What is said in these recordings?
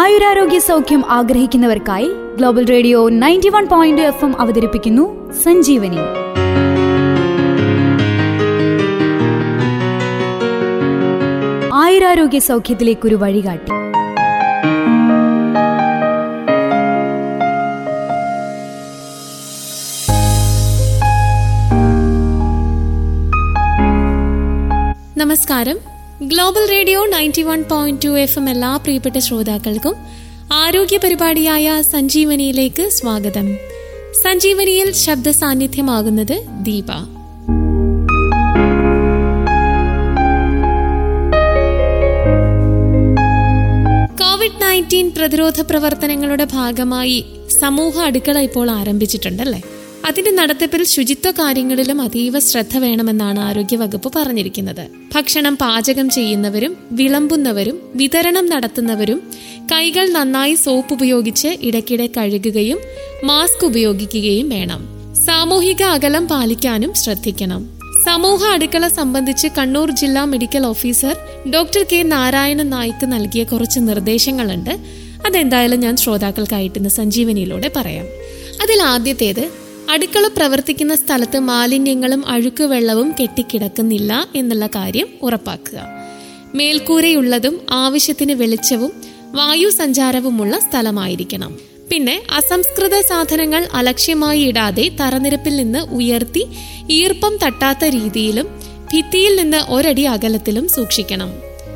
ആയുരാരോഗ്യ സൗഖ്യം ആഗ്രഹിക്കുന്നവർക്കായി global radio ninety one point F M അവതരിപ്പിക്കുന്നു സഞ്ജീവനി ആയുരാരോഗ്യ സൗഖ്യത്തിലേക്കൊരു വഴികാട്ടി നമസ്കാരം global radio ninety one point two F M എല്ലാ പ്രിയപ്പെട്ട ശ്രോതാക്കൾക്കും ആരോഗ്യ പരിപാടിയായ സഞ്ജീവനിയിലേക്ക് സ്വാഗതം സഞ്ജീവനിയിൽ ശബ്ദ സാന്നിധ്യമാകുന്നത് ദീപ കോവിഡ് നയൻറ്റീൻ പ്രതിരോധ പ്രവർത്തനങ്ങളുടെ ഭാഗമായി സമൂഹ അടുക്കള ഇപ്പോൾ ആരംഭിച്ചിട്ടുണ്ടല്ലേ അതിന്റെ നടത്തിപ്പിൽ ശുചിത്വ കാര്യങ്ങളിലും അതീവ ശ്രദ്ധ വേണമെന്നാണ് ആരോഗ്യവകുപ്പ് പറഞ്ഞിരിക്കുന്നത് ഭക്ഷണം പാചകം ചെയ്യുന്നവരും വിളമ്പുന്നവരും വിതരണം നടത്തുന്നവരും കൈകൾ നന്നായി സോപ്പ് ഉപയോഗിച്ച് ഇടയ്ക്കിടെ കഴുകുകയും മാസ്ക് ഉപയോഗിക്കുകയും വേണം സാമൂഹിക അകലം പാലിക്കാനും ശ്രദ്ധിക്കണം സമൂഹ അടുക്കള സംബന്ധിച്ച് കണ്ണൂർ ജില്ലാ medical officer doctor K Narayanan നായിക്ക് നൽകിയ കുറച്ച് നിർദ്ദേശങ്ങളുണ്ട് അതെന്തായാലും ഞാൻ ശ്രോതാക്കൾക്കായിട്ട് ഇന്ന് സഞ്ജീവനിയിലൂടെ പറയാം അതിൽ ആദ്യത്തേത് അടുക്കള പ്രവർത്തിക്കുന്ന സ്ഥലത്ത് മാലിന്യങ്ങളും അഴുക്കുവെള്ളവും കെട്ടിക്കിടക്കുന്നില്ല എന്നുള്ള കാര്യം ഉറപ്പാക്കുക മേൽക്കൂരയുള്ളതും ആവശ്യത്തിന് വെളിച്ചവും വായു സഞ്ചാരവുമുള്ള സ്ഥലമായിരിക്കണം പിന്നെ അസംസ്കൃത സാധനങ്ങൾ അലക്ഷ്യമായി ഇടാതെ തറനിരപ്പിൽ നിന്ന് ഉയർത്തി ഈർപ്പം തട്ടാത്ത രീതിയിലും ഭിത്തിയിൽ നിന്ന് ഒരടി അകലത്തിലും സൂക്ഷിക്കണം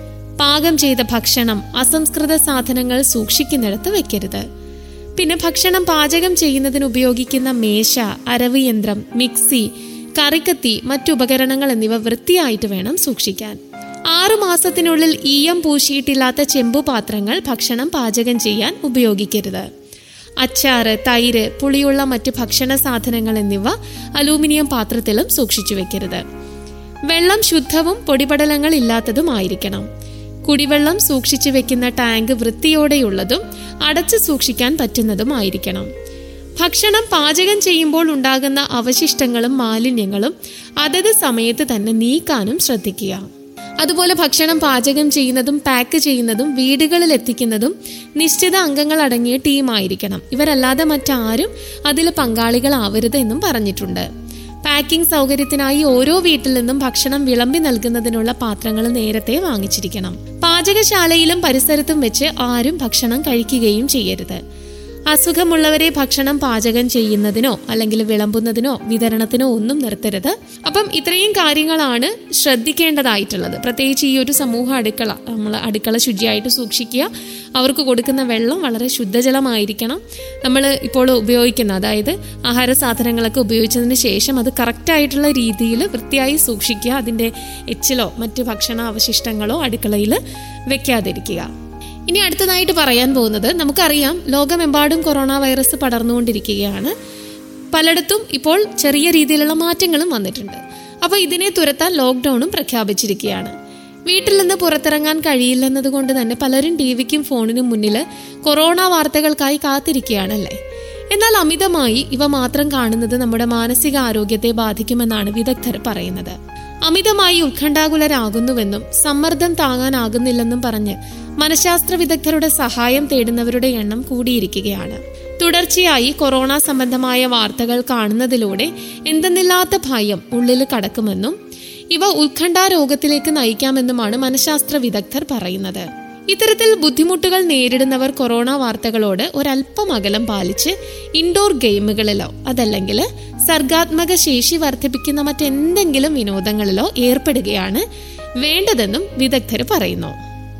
പാകം ചെയ്ത ഭക്ഷണം അസംസ്കൃത സാധനങ്ങൾ സൂക്ഷിക്കുന്നിടത്ത് വെക്കരുത് പിന്നെ ഭക്ഷണം പാചകം ചെയ്യുന്നതിന് ഉപയോഗിക്കുന്ന മേശ അരവ് യന്ത്രം മിക്സി കറിക്കത്തി മറ്റു ഉപകരണങ്ങൾ എന്നിവ വൃത്തിയായിട്ട് വേണം സൂക്ഷിക്കാൻ ആറു മാസത്തിനുള്ളിൽ ഈയം പൂശിയിട്ടില്ലാത്ത ചെമ്പു പാത്രങ്ങൾ ഭക്ഷണം പാചകം ചെയ്യാൻ ഉപയോഗിക്കരുത് അച്ചാറ് തൈര് പുളിയുള്ള മറ്റ് ഭക്ഷണ സാധനങ്ങൾ എന്നിവ അലൂമിനിയം പാത്രത്തിലും സൂക്ഷിച്ചു വെക്കരുത് വെള്ളം ശുദ്ധവും പൊടിപടലങ്ങൾ ഇല്ലാത്തതുമായിരിക്കണം കുടിവെള്ളം സൂക്ഷിച്ചു വെക്കുന്ന ടാങ്ക് വൃത്തിയോടെയുള്ളതും അടച്ചു സൂക്ഷിക്കാൻ പറ്റുന്നതുമായിരിക്കണം ഭക്ഷണം പാചകം ചെയ്യുമ്പോൾ ഉണ്ടാകുന്ന അവശിഷ്ടങ്ങളും മാലിന്യങ്ങളും അതത് സമയത്ത് തന്നെ നീക്കാനും ശ്രദ്ധിക്കുക അതുപോലെ ഭക്ഷണം പാചകം ചെയ്യുന്നതും പാക്ക് ചെയ്യുന്നതും വീടുകളിൽ എത്തിക്കുന്നതും നിശ്ചിത അംഗങ്ങൾ അടങ്ങിയ ടീമായിരിക്കണം ഇവരല്ലാതെ മറ്റാരും അതിൽ പങ്കാളികളാവരുത് എന്നും പറഞ്ഞിട്ടുണ്ട് പാക്കിംഗ് സൗകര്യത്തിനായി ഓരോ വീട്ടിൽ നിന്നും ഭക്ഷണം വിളമ്പി നൽകുന്നതിനുള്ള പാത്രങ്ങൾ നേരത്തെ വാങ്ങിച്ചിരിക്കണം പാചകശാലയിലും പരിസരത്തും വെച്ച് ആരും ഭക്ഷണം കഴിക്കുകയും ചെയ്യരുത് അസുഖമുള്ളവരെ ഭക്ഷണം പാചകം ചെയ്യുന്നതിനോ അല്ലെങ്കിൽ വിളമ്പുന്നതിനോ വിതരണത്തിനോ ഒന്നും നിർത്തരുത് അപ്പം ഇത്രയും കാര്യങ്ങളാണ് ശ്രദ്ധിക്കേണ്ടതായിട്ടുള്ളത് പ്രത്യേകിച്ച് ഈ ഒരു സമൂഹ അടുക്കള നമ്മൾ അടുക്കള ശുചിയായിട്ട് സൂക്ഷിക്കുക അവർക്ക് കൊടുക്കുന്ന വെള്ളം വളരെ ശുദ്ധജലമായിരിക്കണം നമ്മൾ ഇപ്പോൾ ഉപയോഗിക്കുന്ന അതായത് ആഹാര സാധനങ്ങളൊക്കെ ഉപയോഗിച്ചതിന് ശേഷം അത് കറക്റ്റായിട്ടുള്ള രീതിയിൽ വൃത്തിയായി സൂക്ഷിക്കുക അതിൻ്റെ എച്ചിലോ മറ്റ് ഭക്ഷണ അവശിഷ്ടങ്ങളോ അടുക്കളയിൽ വെക്കാതിരിക്കുക ഇനി അടുത്തതായിട്ട് പറയാൻ പോകുന്നത് നമുക്കറിയാം ലോകമെമ്പാടും കൊറോണ വൈറസ് പടർന്നുകൊണ്ടിരിക്കുകയാണ് പലയിടത്തും ഇപ്പോൾ ചെറിയ രീതിയിലുള്ള മാറ്റങ്ങളും വന്നിട്ടുണ്ട് അപ്പോൾ ഇതിനെ തുരത്താൻ ലോക്ക്ഡൌണും പ്രഖ്യാപിച്ചിരിക്കുകയാണ് വീട്ടിൽ നിന്ന് പുറത്തിറങ്ങാൻ കഴിയില്ലെന്നതുകൊണ്ട് തന്നെ പലരും ടി വിക്കും ഫോണിനും മുന്നിൽ കൊറോണ വാർത്തകൾക്കായി കാത്തിരിക്കുകയാണല്ലേ എന്നാൽ അമിതമായി ഇവ മാത്രം കാണുന്നത് നമ്മുടെ മാനസിക ആരോഗ്യത്തെ ബാധിക്കുമെന്നാണ് വിദഗ്ധർ പറയുന്നത് അമിതമായി ഉത്കണ്ഠാകുലരാകുന്നുവെന്നും സമ്മർദ്ദം താങ്ങാനാകുന്നില്ലെന്നും പറഞ്ഞ് മനഃശാസ്ത്ര വിദഗ്ധരുടെ സഹായം തേടുന്നവരുടെ എണ്ണം കൂടിയിരിക്കുകയാണ് തുടർച്ചയായി കൊറോണ സംബന്ധമായ വാർത്തകൾ കാണുന്നതിലൂടെ എന്തെന്നില്ലാത്ത ഭയം ഉള്ളിൽ കടക്കുമെന്നും ഇവ ഉത്കണ്ഠാ രോഗത്തിലേക്ക് നയിക്കാമെന്നുമാണ് മനഃശാസ്ത്ര വിദഗ്ധർ പറയുന്നത് ഇത്തരത്തിൽ ബുദ്ധിമുട്ടുകൾ നേരിടുന്നവർ കൊറോണ വാർത്തകളോട് ഒരല്പം അകലം പാലിച്ച് ഇൻഡോർ ഗെയിമുകളിലോ അതല്ലെങ്കിൽ സർഗാത്മക ശേഷി വർദ്ധിപ്പിക്കുന്ന മറ്റെന്തെങ്കിലും വിനോദങ്ങളിലോ ഏർപ്പെടുകയാണ് വേണ്ടതെന്നും വിദഗ്ധർ പറയുന്നു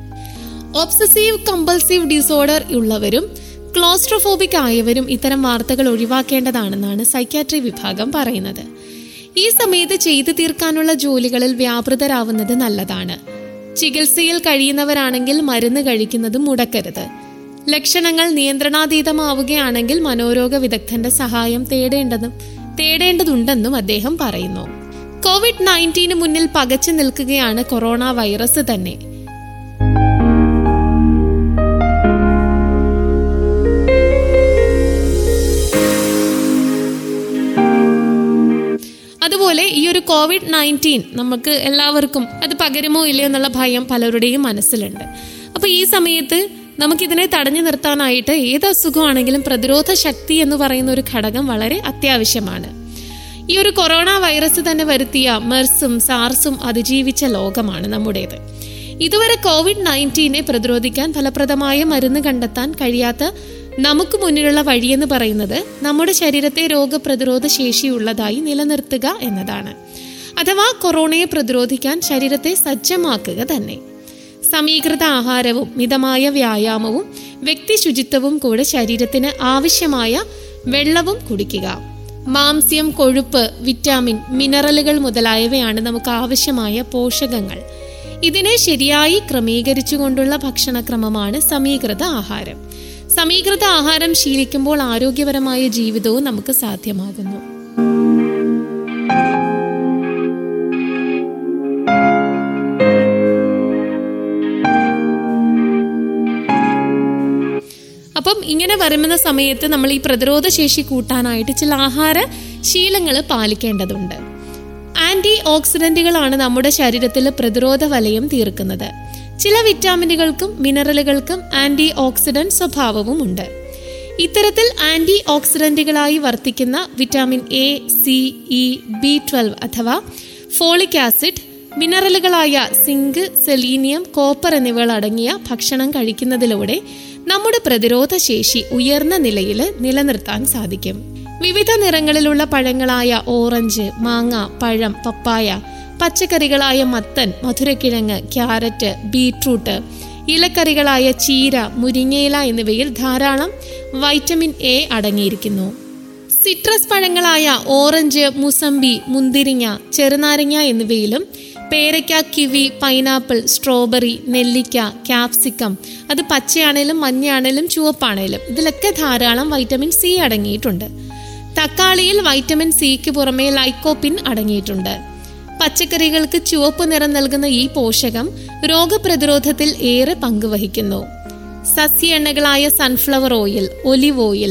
ഒബ്സസീവ് കമ്പൾസീവ് ഡിസോർഡർ ഉള്ളവരും ക്ലോസ്ട്രോഫോബിക് ആയവരും ഇത്തരം വാർത്തകൾ ഒഴിവാക്കേണ്ടതാണെന്നാണ് സൈക്യാട്രി വിഭാഗം പറയുന്നത് ഈ സമയത്ത് ചെയ്തു തീർക്കാനുള്ള ജോലികളിൽ വ്യാപൃതരാവുന്നത് നല്ലതാണ് ചികിത്സയിൽ കഴിയുന്നവരാണെങ്കിൽ മരുന്ന് കഴിക്കുന്നതും മുടക്കരുത് ലക്ഷണങ്ങൾ നിയന്ത്രണാതീതമാവുകയാണെങ്കിൽ മനോരോഗ വിദഗ്ധന്റെ സഹായം തേടേണ്ടതും തേടേണ്ടതുണ്ടെന്നും അദ്ദേഹം പറയുന്നു കോവിഡ് നയൻറ്റീന് മുന്നിൽ പകച്ചു നിൽക്കുകയാണ് കൊറോണ വൈറസ് തന്നെ അതുപോലെ ഈ ഒരു കോവിഡ് നയൻറ്റീൻ നമുക്ക് എല്ലാവർക്കും അത് പകരുമോ ഇല്ലയോ എന്നുള്ള ഭയം പലരുടെയും മനസ്സിലുണ്ട് അപ്പൊ ഈ സമയത്ത് നമുക്കിതിനെ തടഞ്ഞു നിർത്താനായിട്ട് ഏത് അസുഖമാണെങ്കിലും പ്രതിരോധ ശക്തി എന്ന് പറയുന്ന ഒരു ഘടകം വളരെ അത്യാവശ്യമാണ് ഈ ഒരു കൊറോണ വൈറസ് തന്നെ വരുത്തിയ മെർസും സാർസും അതിജീവിച്ച ലോകമാണ് നമ്മുടേത് ഇതുവരെ കോവിഡ് നയൻറ്റീനെ പ്രതിരോധിക്കാൻ ഫലപ്രദമായ മരുന്ന് കണ്ടെത്താൻ കഴിയാത്ത നമുക്ക് മുന്നിലുള്ള വഴിയെന്ന് പറയുന്നത് നമ്മുടെ ശരീരത്തെ രോഗപ്രതിരോധ ശേഷിയുള്ളതായി നിലനിർത്തുക എന്നതാണ് അഥവാ കൊറോണയെ പ്രതിരോധിക്കാൻ ശരീരത്തെ സജ്ജമാക്കുക തന്നെ സമീകൃത ആഹാരവും മിതമായ വ്യായാമവും വ്യക്തി ശുചിത്വവും കൂടെ ശരീരത്തിന് ആവശ്യമായ വെള്ളവും കുടിക്കുക മാംസ്യം കൊഴുപ്പ് വിറ്റാമിൻ മിനറലുകൾ മുതലായവയാണ് നമുക്ക് ആവശ്യമായ പോഷകങ്ങൾ ഇതിനെ ശരിയായി ക്രമീകരിച്ചുകൊണ്ടുള്ള ഭക്ഷണക്രമമാണ് സമീകൃത ആഹാരം സമീകൃത ആഹാരം ശീലിക്കുമ്പോൾ ആരോഗ്യപരമായ ജീവിതവും നമുക്ക് സാധ്യമാകുന്നു അപ്പം ഇങ്ങനെ വരുന്ന സമയത്ത് നമ്മൾ ഈ പ്രതിരോധ ശേഷി കൂട്ടാനായിട്ട് ചില ആഹാര ശീലങ്ങൾ പാലിക്കേണ്ടതുണ്ട് ആന്റി ഓക്സിഡന്റുകളാണ് നമ്മുടെ ശരീരത്തിൽ പ്രതിരോധ വലയം തീർക്കുന്നത് ചില വിറ്റാമിനുകൾക്കും മിനറലുകൾക്കും ആന്റി ഓക്സിഡന്റ് സ്വഭാവവും ഉണ്ട് ഇത്തരത്തിൽ ആന്റി ഓക്സിഡന്റുകളായി വർത്തിക്കുന്ന vitamin A C E B twelve അഥവാ ഫോളിക് ആസിഡ് മിനറലുകളായ സിങ്ക് സെലീനിയം കോപ്പർ എന്നിവകൾ അടങ്ങിയ ഭക്ഷണം കഴിക്കുന്നതിലൂടെ നമ്മുടെ പ്രതിരോധ ശേഷി ഉയർന്ന നിലയിൽ നിലനിർത്താൻ സാധിക്കും വിവിധ നിറങ്ങളിലുള്ള പഴങ്ങളായ ഓറഞ്ച് മാങ്ങ പഴം പപ്പായ പച്ചക്കറികളായ മത്തൻ മധുരക്കിഴങ്ങ് ക്യാരറ്റ് ബീട്രൂട്ട് ഇലക്കറികളായ ചീര മുരിങ്ങയില എന്നിവയിൽ ധാരാളം വൈറ്റമിൻ എ അടങ്ങിയിരിക്കുന്നു സിട്രസ് പഴങ്ങളായ ഓറഞ്ച് മുസമ്പി മുന്തിരിങ്ങ ചെറുനാരങ്ങ എന്നിവയിലും പേരയ്ക്ക കിവി പൈനാപ്പിൾ സ്ട്രോബെറി നെല്ലിക്ക ക്യാപ്സിക്കം അത് പച്ചയാണേലും മഞ്ഞയാണേലും ചുവപ്പാണേലും ഇതിലൊക്കെ ധാരാളം വൈറ്റമിൻ സി അടങ്ങിയിട്ടുണ്ട് തക്കാളിയിൽ വൈറ്റമിൻ സിക്ക് പുറമെ ലൈക്കോപ്പിൻ അടങ്ങിയിട്ടുണ്ട് പച്ചക്കറികൾക്ക് ചുവപ്പ് നിറം നൽകുന്ന ഈ പോഷകം രോഗപ്രതിരോധത്തിൽ ഏറെ പങ്കുവഹിക്കുന്നു സസ്യ എണ്ണകളായ സൺഫ്ലവർ ഓയിൽ ഒലിവ് ഓയിൽ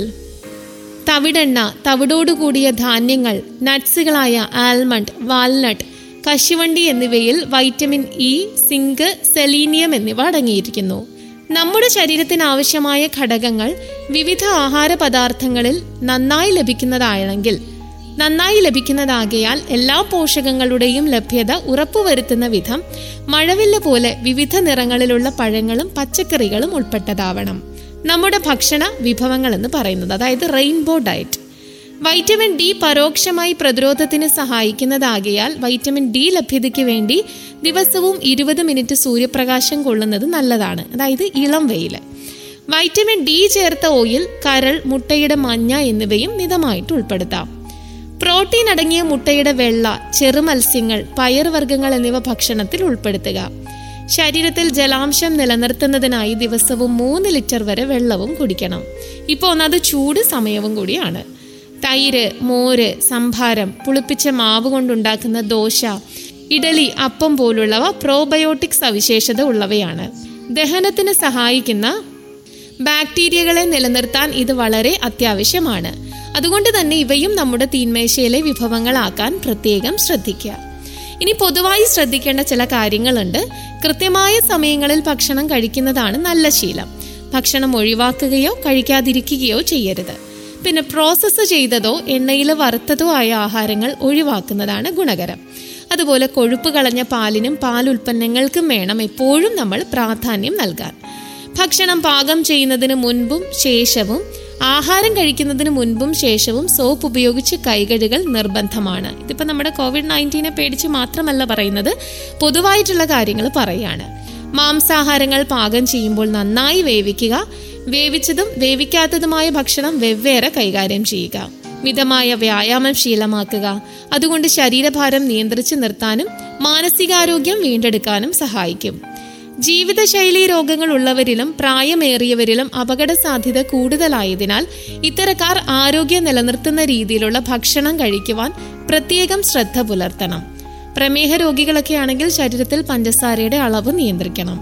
തവിടെണ്ണ തവിടോടുകൂടിയ ധാന്യങ്ങൾ നട്ട്സുകളായ ആൽമണ്ട് വാൽനട്ട് കശുവണ്ടി എന്നിവയിൽ വൈറ്റമിൻ ഇ സിങ്ക് സെലീനിയം എന്നിവ അടങ്ങിയിരിക്കുന്നു നമ്മുടെ ശരീരത്തിന് ആവശ്യമായ ഘടകങ്ങൾ വിവിധ ആഹാര പദാർത്ഥങ്ങളിൽ നന്നായി ലഭിക്കുന്നതാണെങ്കിൽ നന്നായി ലഭിക്കുന്നതാകയാൽ എല്ലാ പോഷകങ്ങളുടെയും ലഭ്യത ഉറപ്പുവരുത്തുന്ന വിധം മഴവില്ല പോലെ വിവിധ നിറങ്ങളിലുള്ള പഴങ്ങളും പച്ചക്കറികളും ഉൾപ്പെട്ടതാവണം നമ്മുടെ ഭക്ഷണ വിഭവങ്ങൾ എന്ന് പറയുന്നത് അതായത് റെയിൻബോ ഡയറ്റ് വൈറ്റമിൻ ഡി പരോക്ഷമായി പ്രതിരോധത്തിന് സഹായിക്കുന്നതാകയാൽ വൈറ്റമിൻ ഡി ലഭ്യതയ്ക്ക് വേണ്ടി ദിവസവും ഇരുപത് മിനിറ്റ് സൂര്യപ്രകാശം കൊള്ളുന്നത് നല്ലതാണ് അതായത് ഇളം വെയിൽ വൈറ്റമിൻ ഡി ചേർത്ത ഓയിൽ കരൾ മുട്ടയുടെ മഞ്ഞ എന്നിവയും മിതമായിട്ട് ഉൾപ്പെടുത്താം പ്രോട്ടീൻ അടങ്ങിയ മുട്ടയുടെ വെള്ള ചെറുമത്സ്യങ്ങൾ പയർവർഗ്ഗങ്ങൾ എന്നിവ ഭക്ഷണത്തിൽ ഉൾപ്പെടുത്തുക ശരീരത്തിൽ ജലാംശം നിലനിർത്തുന്നതിനായി ദിവസവും മൂന്ന് ലിറ്റർ വരെ വെള്ളവും കുടിക്കണം ഇപ്പോൾ ഒന്നത് ചൂട് സമയവും കൂടിയാണ് തൈര് മോര് സംഭാരം പുളിപ്പിച്ച മാവ് കൊണ്ടുണ്ടാക്കുന്ന ദോശ ഇഡലി അപ്പം പോലുള്ളവ പ്രോബയോട്ടിക് സവിശേഷത ഉള്ളവയാണ് ദഹനത്തിന് സഹായിക്കുന്ന ബാക്ടീരിയകളെ നിലനിർത്താൻ ഇത് വളരെ അത്യാവശ്യമാണ് അതുകൊണ്ട് തന്നെ ഇവയും നമ്മുടെ തീന്മേശയിലെ വിഭവങ്ങളാക്കാൻ പ്രത്യേകം ശ്രദ്ധിക്കുക ഇനി പൊതുവായി ശ്രദ്ധിക്കേണ്ട ചില കാര്യങ്ങളുണ്ട് കൃത്യമായ സമയങ്ങളിൽ ഭക്ഷണം കഴിക്കുന്നതാണ് നല്ല ശീലം ഭക്ഷണം ഒഴിവാക്കുകയോ കഴിക്കാതിരിക്കുകയോ ചെയ്യരുത് പിന്നെ പ്രോസസ്സ് ചെയ്തതോ എണ്ണയിൽ വറുത്തതോ ആയ ആഹാരങ്ങൾ ഒഴിവാക്കുന്നതാണ് ഗുണകരം അതുപോലെ കൊഴുപ്പ് കളഞ്ഞ പാലിനും പാലുൽപ്പന്നങ്ങൾക്കും വേണം എപ്പോഴും നമ്മൾ പ്രാധാന്യം നൽകാൻ ഭക്ഷണം പാകം ചെയ്യുന്നതിന് മുൻപും ശേഷവും ആഹാരം കഴിക്കുന്നതിന് മുൻപും ശേഷവും സോപ്പ് ഉപയോഗിച്ച് കൈകഴുകൽ നിർബന്ധമാണ് ഇതിപ്പോ നമ്മുടെ കോവിഡ് നയൻറ്റീനെ പേടിച്ച് മാത്രമല്ല പറയുന്നത് പൊതുവായിട്ടുള്ള കാര്യങ്ങൾ പറയാണ് മാംസാഹാരങ്ങൾ പാകം ചെയ്യുമ്പോൾ നന്നായി വേവിക്കുക വേവിച്ചതും വേവിക്കാത്തതുമായ ഭക്ഷണം വെവ്വേറെ കൈകാര്യം ചെയ്യുക മിതമായ വ്യായാമം ശീലമാക്കുക അതുകൊണ്ട് ശരീരഭാരം നിയന്ത്രിച്ചു നിർത്താനും മാനസികാരോഗ്യം വീണ്ടെടുക്കാനും സഹായിക്കും ജീവിതശൈലി രോഗങ്ങൾ ഉള്ളവരിലും പ്രായമേറിയവരിലും അപകട സാധ്യത കൂടുതലായതിനാൽ ഇത്തരക്കാർ ആരോഗ്യം നിലനിർത്തുന്ന രീതിയിലുള്ള ഭക്ഷണം കഴിക്കുവാൻ പ്രത്യേകം ശ്രദ്ധ പുലർത്തണം പ്രമേഹ രോഗികളൊക്കെ ആണെങ്കിൽ ശരീരത്തിൽ പഞ്ചസാരയുടെ അളവ് നിയന്ത്രിക്കണം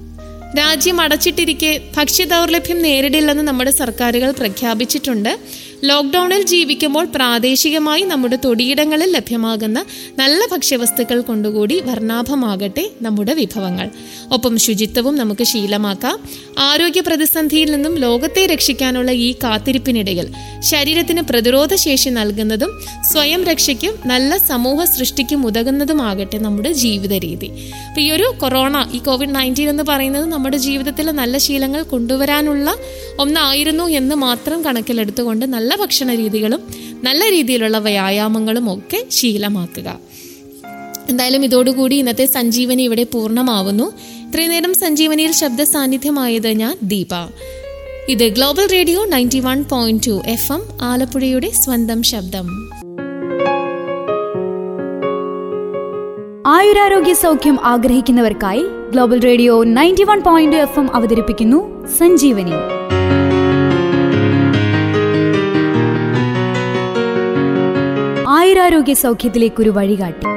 രാജ്യം അടച്ചിട്ടിരിക്കെ ഭക്ഷ്യദൗർലഭ്യം നേരിടില്ലെന്ന് നമ്മുടെ സർക്കാരുകൾ പ്രഖ്യാപിച്ചിട്ടുണ്ട് ലോക്ക്ഡൌണിൽ ജീവിക്കുമ്പോൾ പ്രാദേശികമായി നമ്മുടെ തൊടിയിടങ്ങളിൽ ലഭ്യമാകുന്ന നല്ല ഭക്ഷ്യവസ്തുക്കൾ കൊണ്ടുകൂടി വർണ്ണാഭമാകട്ടെ നമ്മുടെ വിഭവങ്ങൾ ഒപ്പം ശുചിത്വവും നമുക്ക് ശീലമാക്കാം ആരോഗ്യ പ്രതിസന്ധിയിൽ നിന്നും ലോകത്തെ രക്ഷിക്കാനുള്ള ഈ കാത്തിരിപ്പിനിടയിൽ ശരീരത്തിന് പ്രതിരോധ ശേഷി നൽകുന്നതും സ്വയം രക്ഷയ്ക്കും നല്ല സമൂഹ സൃഷ്ടിക്കും ഉതകുന്നതുമാകട്ടെ നമ്മുടെ ജീവിത രീതി അപ്പൊ ഈ ഒരു കൊറോണ ഈ കോവിഡ് നയൻറ്റീൻ എന്ന് പറയുന്നത് നമ്മുടെ ജീവിതത്തിൽ നല്ല ശീലങ്ങൾ കൊണ്ടുവരാനുള്ള ഒന്നായിരുന്നു എന്ന് മാത്രം കണക്കിലെടുത്തുകൊണ്ട് നല്ല ഭക്ഷണ രീതികളും നല്ല രീതിയിലുള്ള വ്യായാമങ്ങളും ഒക്കെ ശീലമാക്കുക എന്തായാലും ഇതോടുകൂടി ഇന്നത്തെ സഞ്ജീവനി ഇവിടെ പൂർണ്ണമാവുന്നു ഇത്രയും നേരം സഞ്ജീവനിയിൽ ശബ്ദ സാന്നിധ്യമായത് ഞാൻ ദീപ ഇത് global radio ninety one point two F M ആലപ്പുഴയുടെ സ്വന്തം ശബ്ദം ആയുരാരോഗ്യ സൗഖ്യം ആഗ്രഹിക്കുന്നവർക്കായി global radio ninety one point F M അവതരിപ്പിക്കുന്നു സഞ്ജീവനി ആയുരാരോഗ്യ സൗഖ്യത്തിലേക്കൊരു വഴികാട്ടി